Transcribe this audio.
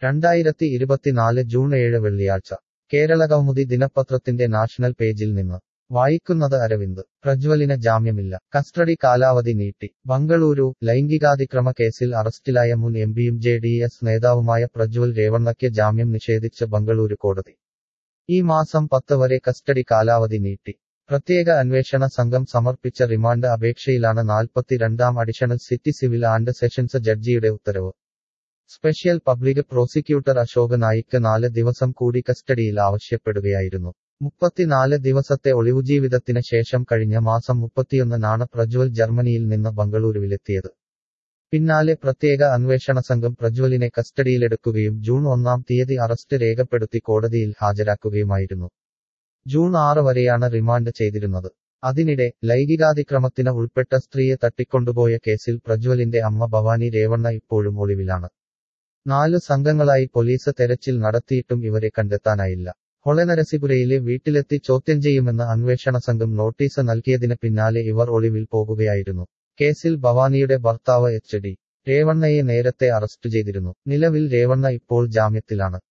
രണ്ടായിരത്തി ഇരുപത്തിനാല് ജൂൺ ഏഴ് വെള്ളിയാഴ്ച കേരളകൗമുദി ദിനപത്രത്തിന്റെ നാഷണൽ പേജിൽ നിന്ന് വായിക്കുന്നത് അരവിന്ദ് പ്രജ്വലിന് ജാമ്യമില്ല കസ്റ്റഡി കാലാവധി നീട്ടി ബംഗളൂരു ലൈംഗികാതിക്രമ കേസിൽ അറസ്റ്റിലായ മുൻ എംപിയും ജെ ഡി എസ് നേതാവുമായ പ്രജ്വൽ രേവണ്ണയ്ക്ക് ജാമ്യം നിഷേധിച്ച് ബംഗളൂരു കോടതി ഈ മാസം പത്ത് വരെ കസ്റ്റഡി കാലാവധി നീട്ടി പ്രത്യേക അന്വേഷണ സംഘം സമർപ്പിച്ച റിമാൻഡ് അപേക്ഷയിലാണ് നാൽപ്പത്തിരണ്ടാം additional city civil and sessions ജഡ്ജിയുടെ ഉത്തരവ് special public prosecutor Ashok Naik നാല് ദിവസം കൂടി കസ്റ്റഡിയിൽ ആവശ്യപ്പെടുകയായിരുന്നു മുപ്പത്തിനാല് ദിവസത്തെ ഒളിവുജീവിതത്തിന് ശേഷം കഴിഞ്ഞ മാസം മുപ്പത്തിയൊന്നിനാണ് പ്രജ്വൽ ജർമ്മനിയിൽ നിന്ന് ബംഗളൂരുവിലെത്തിയത് പിന്നാലെ പ്രത്യേക അന്വേഷണ സംഘം പ്രജ്വലിനെ കസ്റ്റഡിയിലെടുക്കുകയും ജൂൺ ഒന്നാം തീയതി അറസ്റ്റ് രേഖപ്പെടുത്തി കോടതിയിൽ ഹാജരാക്കുകയുമായിരുന്നു ജൂൺ ആറ് വരെയാണ് റിമാൻഡ് ചെയ്തിരുന്നത് അതിനിടെ ലൈംഗികാതിക്രമത്തിന് ഉൾപ്പെട്ട സ്ത്രീയെ തട്ടിക്കൊണ്ടുപോയ കേസിൽ പ്രജ്വലിന്റെ അമ്മ ഭവാനി രേവണ്ണ ഇപ്പോഴും ഒളിവിലാണ് നാലു സംഘങ്ങളായി പോലീസ് തെരച്ചിൽ നടത്തിയിട്ടും ഇവരെ കണ്ടെത്താനായില്ല ഹൊളനരസിപുരയിലെ വീട്ടിലെത്തി ചോദ്യം ചെയ്യുമെന്ന് അന്വേഷണ സംഘം നോട്ടീസ് നൽകിയതിന് പിന്നാലെ ഇവർ ഒളിവിൽ പോകുകയായിരുന്നു കേസിൽ ഭവാനിയുടെ ഭർത്താവ് എച്ച് ഡി രേവണ്ണയെ നേരത്തെ അറസ്റ്റ് ചെയ്തിരുന്നു നിലവിൽ രേവണ്ണ ഇപ്പോൾ ജാമ്യത്തിലാണ്